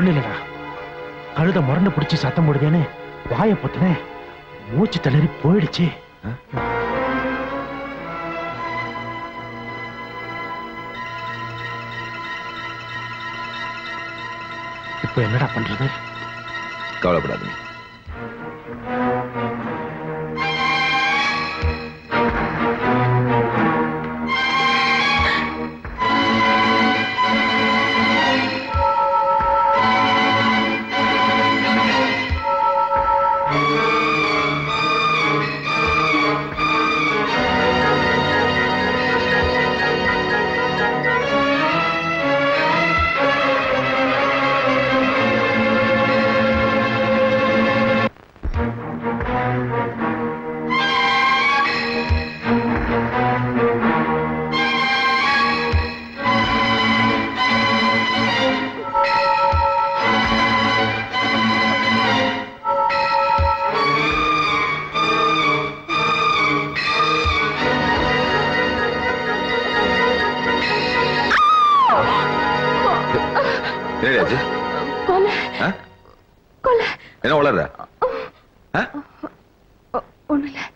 ஒண்ணு இல்லடா கழுத முரண்டு பிடிச்சி சத்தம் போடுதேன்னு வாயை பொத்துனேன் மூச்சு தளறி போயிடுச்சு இப்போ என்னடா பண்றது கவலைப்படாதீங்க என்னடியாச்சு கொலை ஆ? கொலை என்ன வளர்ற ஒண்ணு இல்ல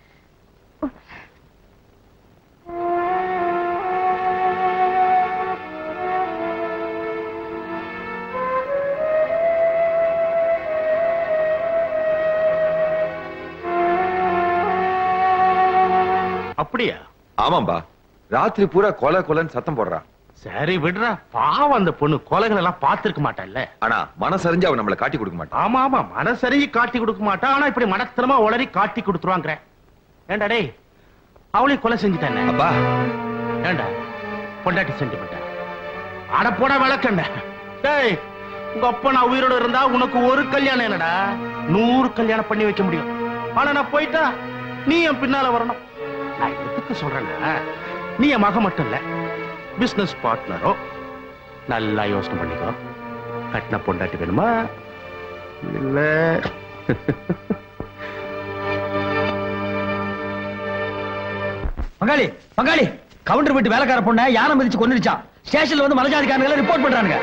அப்படியா ஆமாம்பா ராத்திரி பூரா கொலை கொலைன்னு சத்தம் போடுறான் சரி விடுறா பாவம் அந்த பொண்ணு கொலைகள் எல்லாம் பார்த்திருக்க மாட்டான்ல ஆனா மனசறிஞ்சு அவன் நம்மளை காட்டி கொடுக்க மாட்டான் ஆமா ஆமா மனசரி காட்டி கொடுக்க மாட்டா ஆனா இப்படி மனத்தனமா உளறி காட்டி கொடுத்துருவாங்க ஏண்டா டேய் அவளையும் கொலை செஞ்சுட்டானே அப்பா ஏண்டா பொண்டாட்டி சென்டிமெண்டா அட போட விளக்கண்ட டேய் உங்க அப்பா நான் உயிரோட இருந்தா உனக்கு ஒரு கல்யாணம் என்னடா நூறு கல்யாணம் பண்ணி வைக்க முடியும் ஆனா நான் போயிட்டா நீ என் பின்னால வரணும் நான் எதுக்கு சொல்றேன்னா நீ என் மக மட்டும் இல்ல பிசினஸ் பார்ட்னரோ நல்லா யோசனை பண்ணிக்கோ கட்டின பொண்டாட்டி வேணுமா இல்ல பங்காளி பங்காளி கவுண்டர் வீட்டு வேலைக்கார பொண்ண யானை மிதிச்சு கொன்னுடுச்சான் ஸ்டேஷன்ல வந்து மலஜாதிக்காரங்களை ரிப்போர்ட் பண்றானுங்க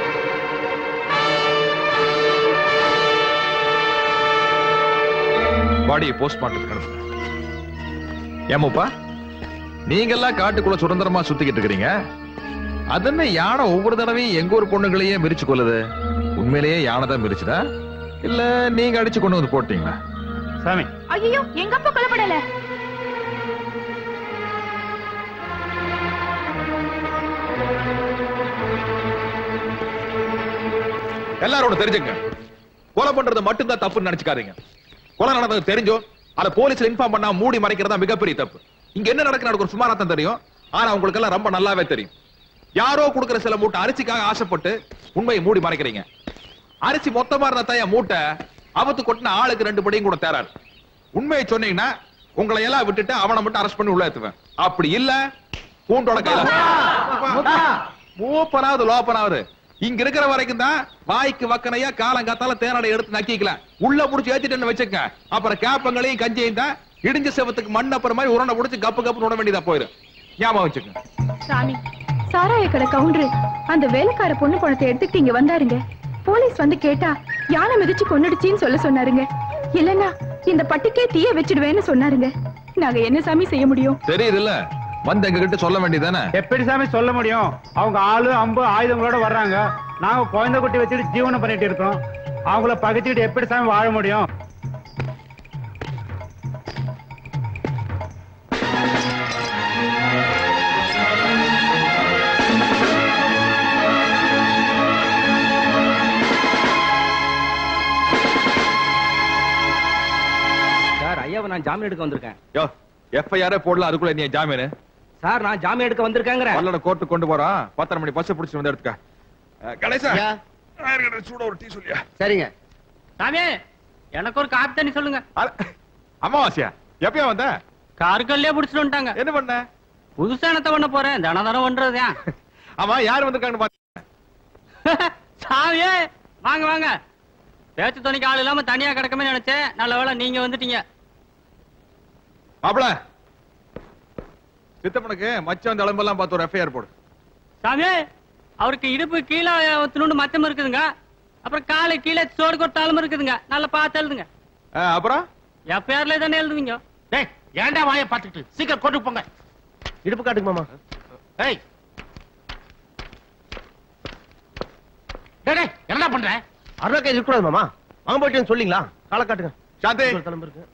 பாடியை போஸ்ட்மார்ட்டத்துக்கு அனுப்புங்க ஏமாப்பா நீங்கெல்லாம் காட்டுக்குள்ள சுதந்திரமா சுத்திக்கிட்டு இருக்கிறீங்க அதென்ன யானை ஒவ்வொரு தடவையும் எங்க ஒரு பொண்ணுங்களையே மிரிச்சு கொள்ளுது உண்மையிலேயே யானை தான் மிரிச்சுதா இல்ல நீங்க அடிச்சு கொண்டு வந்து போட்டீங்களா சாமி ஐயோ எங்க அப்பா கொலைப்படல எல்லாரோட தெரிஞ்சுங்க கொலை பண்றது மட்டும்தான் தப்புன்னு நினைச்சுக்காதீங்க கொலை நடந்தது தெரிஞ்சோ அத போலீஸ்ல இன்ஃபார்ம் பண்ணா மூடி மறைக்கிறதா மிகப்பெரிய தப்பு இங்க என்ன நடக்குன்னு எனக்கு ஒரு சுமாராத்தான் தெரியும் ஆனா உங்களுக்கு எல்லாம் ரொம்ப நல்லாவே தெரியும் யாரோ கொடுக்கிற சில மூட்டை அரிசிக்காக ஆசைப்பட்டு உண்மையை மூடி மறைக்கிறீங்க அரிசி மொத்தமா இருந்த தாய மூட்டை அவத்து கொட்டின ஆளுக்கு ரெண்டு படியும் கூட தேராது உண்மையை சொன்னீங்கன்னா உங்களை எல்லாம் விட்டுட்டு அவனை மட்டும் அரெஸ்ட் பண்ணி உள்ள ஏத்துவேன் அப்படி இல்ல பூண்டோட கையில மூப்பனாவது லோப்பனாவது இங்க இருக்கிற வரைக்கும் தான் வாய்க்கு வக்கனையா காலங்காத்தால தேனடை எடுத்து நக்கிக்கலாம் உள்ள புடிச்சு ஏத்திட்டு வச்சுக்க அப்புறம் கேப்பங்களையும் கஞ்சியும் தான் இடிஞ்ச செவத்துக்கு மண் அப்புறம் மாதிரி உருண்டை புடிச்சு கப்பு கப்பு விட வேண்டியதா போயிரும் ஞாபகம் வச்சுக்க சாமி சாராய கடை கவுண்டரு அந்த வேலைக்கார பொண்ணு பணத்தை எடுத்துக்கிட்டு இங்க வந்தாருங்க போலீஸ் வந்து கேட்டா யானை மிதிச்சு கொன்னுடுச்சின்னு சொல்ல சொன்னாருங்க இல்லன்னா இந்த பட்டிக்கே தீய வச்சிடுவேன்னு சொன்னாருங்க நாங்க என்ன சாமி செய்ய முடியும் தெரியுது இல்ல வந்து எங்க கிட்ட சொல்ல வேண்டியதானே எப்படி சாமி சொல்ல முடியும் அவங்க ஆளு அம்பு ஆயுதங்களோட வர்றாங்க நாங்க குழந்தை குட்டி வச்சுட்டு ஜீவனம் பண்ணிட்டு இருக்கோம் அவங்கள பகைச்சிட்டு எப்படி சாமி வாழ முடியும் சார் ஐயாவை நான் ஜாமீன் எடுக்க வந்திருக்கேன் யோ எஃப்ஐஆர் போடல அதுக்குள்ள நீ ஜாமீன் சார் நான் ஜாமீன் எடுக்க வந்திருக்கேங்கிற பல்லட கோர்ட்டு கொண்டு போறான் பத்தரை மணி பஸ் பிடிச்சு வந்து எடுத்துக்க அஹ், கணேசா சூட ஒரு டீ சொல்லியா சரிங்க சாமி எனக்கு ஒரு காப்பி தண்ணி சொல்லுங்க அட- அமாவாசையா எப்பயா வந்த காருக்கல்லே புடிச்சிட்டு வந்துட்டாங்க என்ன பண்ண புதுசா என்னத்த பண்ண போறேன் தினம் தினம் பண்றது ஏன் ஆமா யார் வந்திருக்காங்கன்னு பாத்து சாமியே வாங்க வாங்க பேச்சு துணைக்கு ஆள் இல்லாம தனியா கிடக்கமே நினைச்சேன் நல்ல வேளை நீங்க வந்துட்டீங்க மாப்பிள சித்தப்பனுக்கு மச்சம் அந்த எலும்பெல்லாம் பார்த்து ஒரு எஃப்ஐஆர் போடு சாமி அவருக்கு இடுப்பு கீழே துணுண்டு மச்சம் இருக்குதுங்க அப்புறம் காலை கீழே சோடு கொட்டாலும் இருக்குதுங்க நல்லா பார்த்து எழுதுங்க ஆ, அப்புறம் எப்பயாரிலே தானே எழுதுவீங்க டேய் ஏன்டா வாயை பார்த்துக்கிட்டு சீக்கிரம் கொண்டு போங்க இடுப்பு காட்டுங்க மாமா ஏய் டேய் டேய், என்னடா பண்ற அருணா கைது இருக்கக்கூடாது மாமா வாங்க போயிட்டு சொல்லிங்களா காலை காட்டுங்க சாந்தி கிளம்பு இருக்கு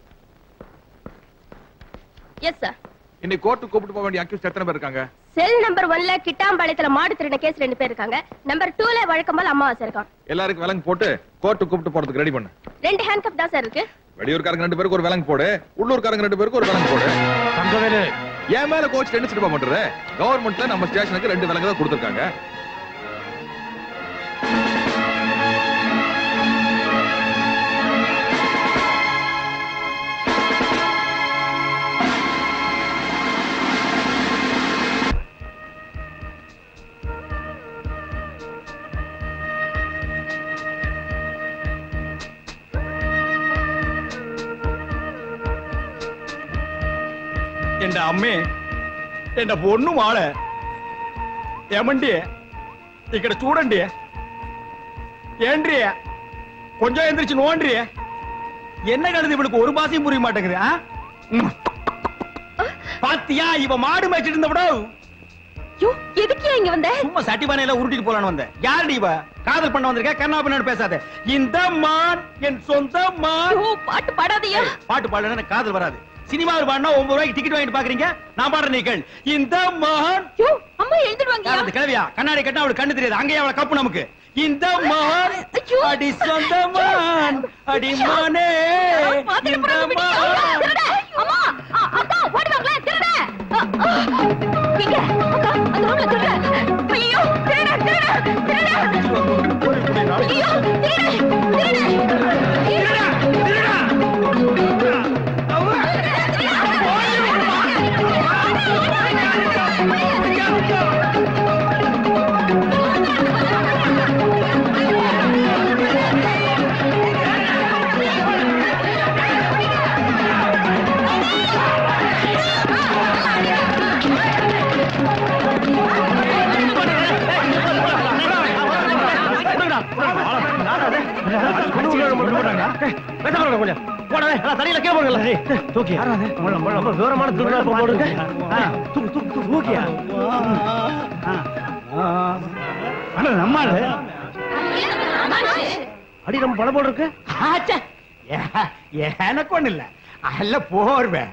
எஸ் சார் இன்னைக்கு கோர்ட்டு கூப்பிட்டு போக வேண்டிய அக்யூஸ் எத்தனை பேர் இருக்காங்க செல் நம்பர் ஒன்ல கிட்டாம்பாளையத்துல மாடு திருடின கேஸ் ரெண்டு பேர் இருக்காங்க நம்பர் டூல வழக்கம் போல அம்மாவாசை இருக்கான் எல்லாருக்கும் விலங்கு போட்டு கோர்ட்டு கூப்பிட்டு போறதுக்கு ரெடி பண்ணு ரெண்டு ஹேண்ட் கப் தான் சார் இருக்கு வெளியூர்காரங்க ரெண்டு பேருக்கு ஒரு விலங்கு போடு உள்ளூர்காரங்க ரெண்டு பேருக்கு ஒரு விலங்கு போடு தங்கவேலு என் மேல கோச் என்ன சினிமா பண்றது கவர்மெண்ட்ல நம்ம ஸ்டேஷனுக்கு ரெண்டு விலங்கு தான் கொடுத்துருக்காங்க എന്റെ അമ്മേ എന്റെ പൊണ്ണു മാള് ఏమండి ఇక్కడ చూడండి ఏంటి కొంచెం எந்திரிச்சு நோண்டி என்ன கழுது இவளுக்கு ஒரு பாசையும் புரிய மாட்டேங்குது ஆ? ம். பாத்தியா இவ மாடு மேய்ச்சிட்டு இருந்தவிட யோ எதுக்கு இங்க வந்த சும்மா சட்டி பானையில உருட்டிட்டு போலான்னு வந்தேன் யாருடி இவ காதல் பண்ண வந்திருக்க கண்ணா பண்ணு பேசாத இந்த மான் என் சொந்த மான் யோ பாட்டு பாடாதயா பாட்டு பாடுனா எனக்கு காதல் வராது சினிமாவில் பாடினா ஒன்பது ரூபாய்க்கு டிக்கெட் வாங்கிட்டு பாக்குறீங்க நான் பாடுற நீக்கள் இந்த மகன் யோ அம்மா எழுந்துடுவாங்க யார் அந்த கிழவியா கண்ணாடி கட்டினா அவளுக்கு கண்ணு தெரியாது அங்கேயே அவளை கப்பு நமக்கு இந்த மகன் ஐயோ. அடி சொந்த மான் அடி மானே இந்த மான் அம்மா அ- அக்கா ஓடி வாங்களே திருட அ, அ. எங்க அக்கா அந்த ரூம்ல திருட ஐயோ திருட திருட திருட ஐயோ திருட திருட நம்மால அடி நம்ம படம் போடு இருக்கு ஆச்சே ஏ- எனக்கு ஒண்ணு இல்ல அல்ல போர்வேன்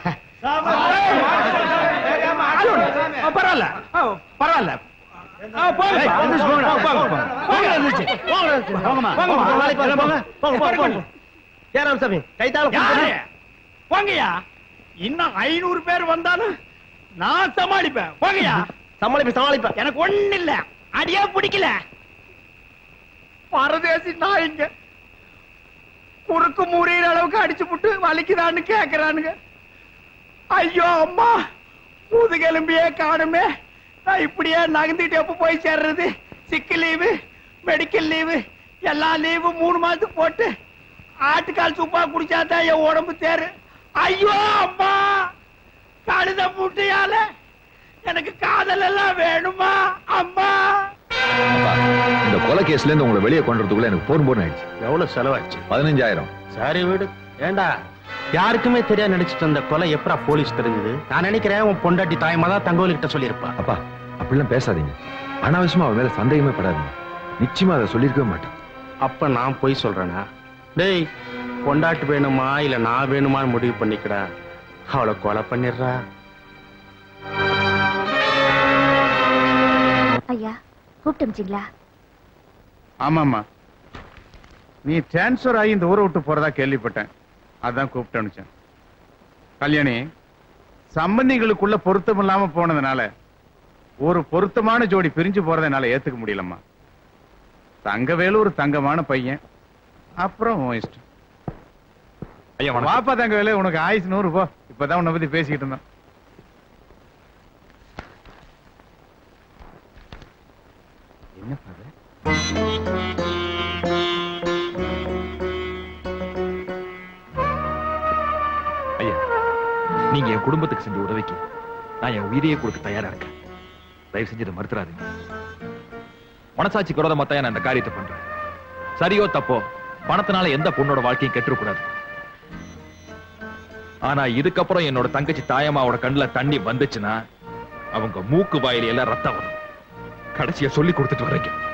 பரவாயில்ல ஆ, பரவாயில்ல ஆ, போங்க, எந்திரிச்சு போங்கடா, போங்க, போங்க. போங்க, எந்திரிச்சு. போங்கம்மா, போங்கம்மா. ஏறாம் சாமி கைத்தால யாரு? போங்கய்யா இன்னும் ஐநூறு பேர் வந்தாலும் நான் சமாளிப்பேன் போங்கய்யா சமாளிப்பேன் சமாளிப்பேன் எனக்கு ஒண்ணு இல்ல அடியே பிடிக்கல பரதேசி நாய்ங்க குறுக்கு முறியிற அளவுக்கு அடிச்சு புட்டு வலிக்குதான்னு கேக்குறானுங்க ஐயோ அம்மா முதுகெலும்பியே காணுமே நான் இப்படியே நகர்ந்துட்டு எப்ப போய் சேர்றது சிக்கு லீவு மெடிக்கல் லீவு எல்லா லீவு மூணு மாசத்துக்கு போட்டு ஆட்டுக்கால் சூப்பா குடிச்சாதான் என் உடம்பு தேரு ஐயோ அம்மா கழுத முட்டையால எனக்கு காதல் எல்லாம் வேணுமா அம்மா அப்பா, இந்த கொலை கேஸ்ல இருந்து உங்களை வெளியே கொண்டுறதுக்குள்ள எனக்கு போர் போர் ஆயிடுச்சு எவ்வளவு செலவாச்சு பதினஞ்சாயிரம் சரி வீடு ஏண்டா யாருக்குமே தெரியாது நினைச்சிட்டு அந்த கொலை எப்படா போலீஸ் தெரிஞ்சது நான் நினைக்கிறேன் உன் பொண்டாட்டி தாயமா தான் தங்கோலி கிட்ட சொல்லியிருப்பா அப்பா அப்படிலாம் பேசாதீங்க அனாவசியமா அவன் மேல சந்தேகமே படாதீங்க நிச்சயமா அதை சொல்லியிருக்கவே மாட்டேன் அப்ப நான் போய் சொல்றேனா டேய் பொண்டாட்டி வேணுமா இல்ல நான் வேணுமான்னு முடிவு பண்ணிக்கடா அவளை கொலை பண்ணிடுறா ஐயா கூப்பிட்டு ஆமாம்மா நீ டிரான்ஸ்ஃபர் ஆகி இந்த ஊரை விட்டு போறதா கேள்விப்பட்டேன் அதான் கூப்பிட்டு அனுப்பிச்சேன் கல்யாணி சம்பந்திகளுக்குள்ள பொருத்தம் இல்லாம போனதுனால ஒரு பொருத்தமான ஜோடி பிரிஞ்சு போறதை என்னால ஏத்துக்க முடியலம்மா தங்கவேலு ஒரு தங்கமான பையன் அப்புறம் உன் இஷ்டம் ஐயா வணக்கம். வாப்பா தங்கவேலு உனக்கு ஆயுசு நூறு போ இப்பதான் உன்னை பத்தி பேசிக்கிட்டு இருந்தோம் என்ன பாரு ஐயா நீங்க என் குடும்பத்துக்கு செஞ்ச உதவிக்கு நான் என் உயிரையே கொடுக்க தயாரா இருக்கேன் தயவு செஞ்சு இதை மறுத்துறாதீங்க மனசாட்சி குரோதமா தான் நான் இந்த காரியத்தை பண்றேன் சரியோ தப்போ பணத்தினால எந்த பொண்ணோட வாழ்க்கையும் கெட்டுறக்கூடாது ஆனா இதுக்கப்புறம் என்னோட தங்கச்சி தாயம்மாவோட கண்ணுல தண்ணி வந்துச்சுன்னா அவங்க மூக்கு வாயில எல்லாம் ரத்தம் வரும் கடைசியா சொல்லி கொடுத்துட்டு வர்றீங்க